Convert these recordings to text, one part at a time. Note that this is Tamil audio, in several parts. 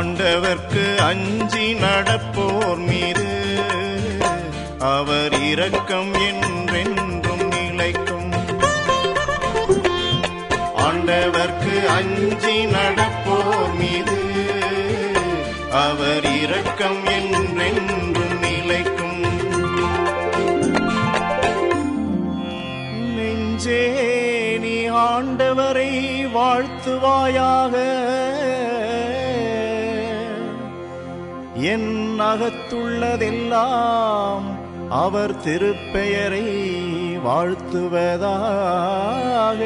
ஆண்டவர்க்கு அஞ்சி நடப்போர் மீது அவர் இரக்கம் என்றென்றும் நிலைக்கும் ஆண்டவர்க்கு அஞ்சி நடப்போர் மீது அவர் இரக்கம் என்றென்றும் நிலைக்கும் நெஞ்சே நீ ஆண்டவரை வாழ்த்துவாயாக என் அகத்துள்ளதெல்லாம் அவர் திருப்பெயரை வாழ்த்துவதாக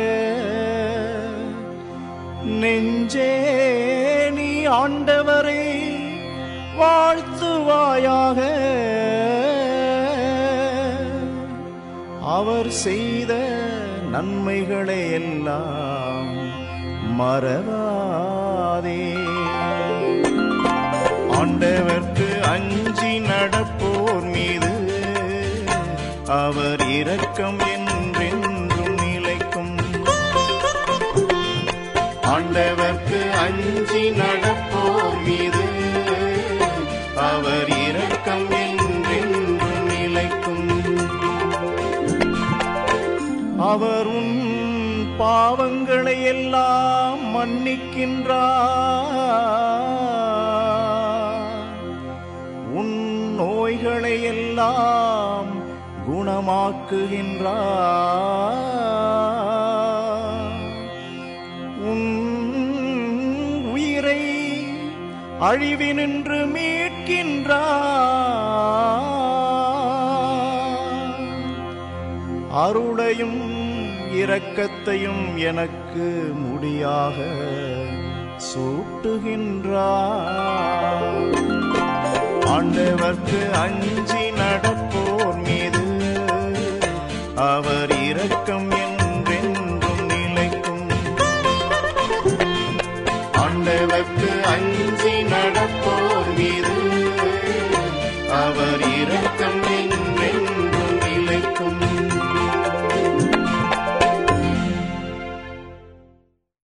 நெஞ்சே நீ ஆண்டவரை வாழ்த்துவாயாக அவர் செய்த நன்மைகளை எல்லாம் மறவாதே ஆண்டவர்க்கு அஞ்சி நடப்போர் மீது அவர் இரக்கம் என்றென்றும் நிலைக்கும் ஆண்டவர்க்கு அஞ்சி நடப்போர் மீது அவர் இரக்கம் என்றென்றும் நிலைக்கும் அவர் உன் பாவங்களை எல்லாம் மன்னிக்கின்றார் உன் நோய்களை எல்லாம் குணமாக்குகின்றார் உன் உயிரை அழிவினின்று மீட்கின்றார் அருளையும் இரக்கத்தையும் எனக்கு முடியாக சூட்டுகின்றார் ஆண்டவர்க்கு அஞ்சி நடப்போர் மீது அவர் இரக்கம் என்றென்றும் நிலைக்கும் ஆண்டவர்க்கு அஞ்சி நடப்போர்